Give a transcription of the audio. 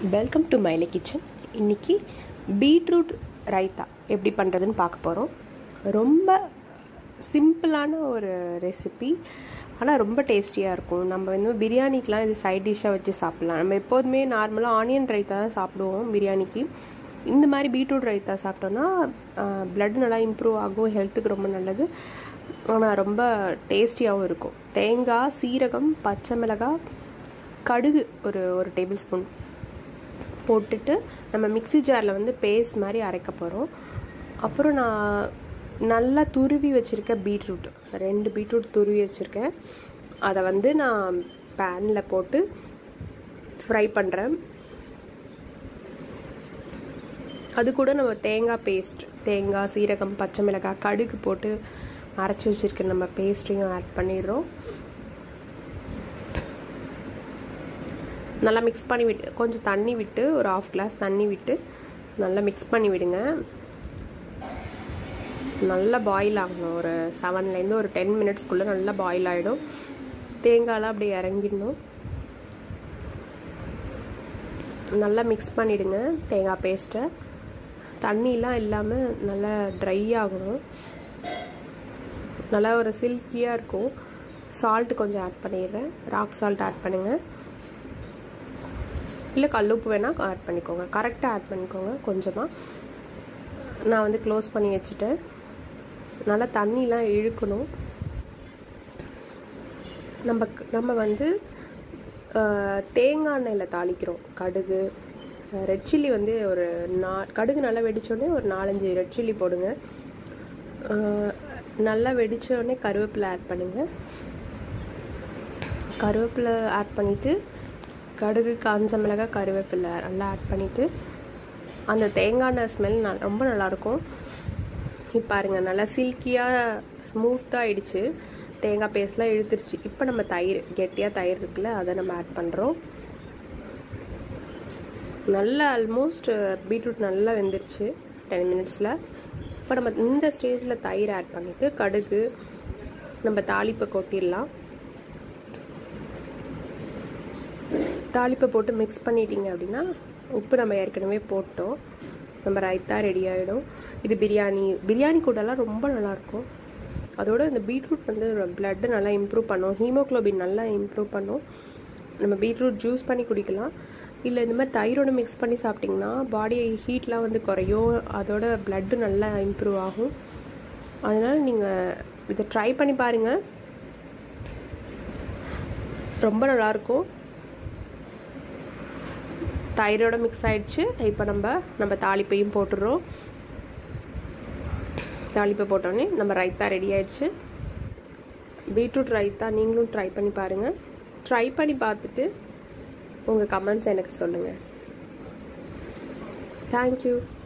welcome to மைலே kitchen இன்றைக்கி beetroot raita எப்படி பண்ணுறதுன்னு பார்க்க போகிறோம் ரொம்ப சிம்பிளான ஒரு ரெசிபி ஆனால் ரொம்ப டேஸ்டியாக இருக்கும் நம்ம வந்து பிரியாணிக்கெலாம் இது சைட் டிஷ்ஷாக வச்சு சாப்பிட்லாம் நம்ம எப்போதுமே நார்மலாக ஆனியன் ரைத்தா தான் சாப்பிடுவோம் பிரியாணிக்கு இந்த மாதிரி பீட்ரூட் ரைத்தா சாப்பிட்டோன்னா பிளட் நல்லா இம்ப்ரூவ் ஆகும் ஹெல்த்துக்கு ரொம்ப நல்லது ஆனால் ரொம்ப டேஸ்டியாகவும் இருக்கும் தேங்காய் சீரகம் பச்சை மிளகாய் கடுகு ஒரு ஒரு டேபிள் ஸ்பூன் போட்டுட்டு நம்ம மிக்சி ஜாரில் வந்து பேஸ்ட் மாதிரி அரைக்க போகிறோம் அப்புறம் நான் நல்லா துருவி வச்சுருக்க பீட்ரூட் ரெண்டு பீட்ரூட் துருவி வச்சுருக்கேன் அதை வந்து நான் பேனில் போட்டு ஃப்ரை பண்ணுறேன் அது கூட நம்ம தேங்காய் பேஸ்ட் தேங்காய் சீரகம் பச்சை மிளகாய் கடுகு போட்டு அரைச்சி வச்சுருக்க நம்ம பேஸ்ட்டையும் ஆட் பண்ணிடுறோம் நல்லா மிக்ஸ் பண்ணி விட்டு கொஞ்சம் தண்ணி விட்டு ஒரு ஆஃப் கிளாஸ் தண்ணி விட்டு நல்லா மிக்ஸ் பண்ணி விடுங்க நல்லா பாயில் ஆகணும் ஒரு செவன்லேருந்து ஒரு டென் மினிட்ஸ்க்குள்ளே நல்லா பாயில் ஆகிடும் தேங்காயெலாம் அப்படியே இறங்கிடணும் நல்லா மிக்ஸ் பண்ணிவிடுங்க தேங்காய் பேஸ்ட்டை தண்ணிலாம் இல்லாமல் நல்லா ட்ரை ஆகணும் நல்லா ஒரு சில்கியாக இருக்கும் சால்ட்டு கொஞ்சம் ஆட் பண்ணிடுறேன் ராக் சால்ட் ஆட் பண்ணுங்கள் இல்லை கல்லுப்பு வேணால் ஆட் பண்ணிக்கோங்க கரெக்டாக ஆட் பண்ணிக்கோங்க கொஞ்சமாக நான் வந்து க்ளோஸ் பண்ணி வச்சுட்டேன் நல்லா தண்ணிலாம் இழுக்கணும் நம்ம நம்ம வந்து தேங்காய் எண்ணெயில் தாளிக்கிறோம் கடுகு ரெட் சில்லி வந்து ஒரு நா கடுகு நல்லா வெடித்தோடனே ஒரு நாலஞ்சு ரெட் சில்லி போடுங்க நல்லா வெடித்தோடனே கருவேப்பிலை ஆட் பண்ணுங்கள் கருவேப்பிலை ஆட் பண்ணிவிட்டு கடுகு காஞ்ச மிளகாய் கருவேப்பிலை நல்லா ஆட் பண்ணிவிட்டு அந்த தேங்காய் எண்ணெய் ஸ்மெல் ந ரொம்ப நல்லாயிருக்கும் இப்போ பாருங்கள் நல்லா சில்கியாக ஸ்மூத்தாக ஆயிடுச்சு தேங்காய் பேஸ்ட்லாம் இழுத்துருச்சு இப்போ நம்ம தயிர் கெட்டியாக தயிர் இருக்குல்ல அதை நம்ம ஆட் பண்ணுறோம் நல்லா ஆல்மோஸ்ட் பீட்ரூட் நல்லா வெந்துருச்சு டென் மினிட்ஸில் இப்போ நம்ம இந்த ஸ்டேஜில் தயிர் ஆட் பண்ணிவிட்டு கடுகு நம்ம தாளிப்பை கொட்டிடலாம் தாளிப்பை போட்டு மிக்ஸ் பண்ணிட்டீங்க அப்படின்னா உப்பு நம்ம ஏற்கனவே போட்டோம் நம்ம ரைத்தா ரெடி ஆகிடும் இது பிரியாணி பிரியாணி கூடலாம் ரொம்ப நல்லாயிருக்கும் அதோட இந்த பீட்ரூட் வந்து பிளட்டு நல்லா இம்ப்ரூவ் பண்ணும் ஹீமோக்ளோபின் நல்லா இம்ப்ரூவ் பண்ணும் நம்ம பீட்ரூட் ஜூஸ் பண்ணி குடிக்கலாம் இல்லை இந்த மாதிரி தயிரோட மிக்ஸ் பண்ணி சாப்பிட்டிங்கன்னா பாடி ஹீட்லாம் வந்து குறையும் அதோட பிளட்டு நல்லா இம்ப்ரூவ் ஆகும் அதனால் நீங்கள் இதை ட்ரை பண்ணி பாருங்கள் ரொம்ப நல்லாயிருக்கும் தயிரோட மிக்ஸ் ஆயிடுச்சு இப்போ நம்ம நம்ம தாளிப்பையும் போட்டுடுறோம் தாளிப்பை போட்டோடனே நம்ம ரைத்தா ரெடி ஆயிடுச்சு பீட்ரூட் ரைத்தா நீங்களும் ட்ரை பண்ணி பாருங்கள் ட்ரை பண்ணி பார்த்துட்டு உங்கள் கமெண்ட்ஸ் எனக்கு சொல்லுங்கள் தேங்க்யூ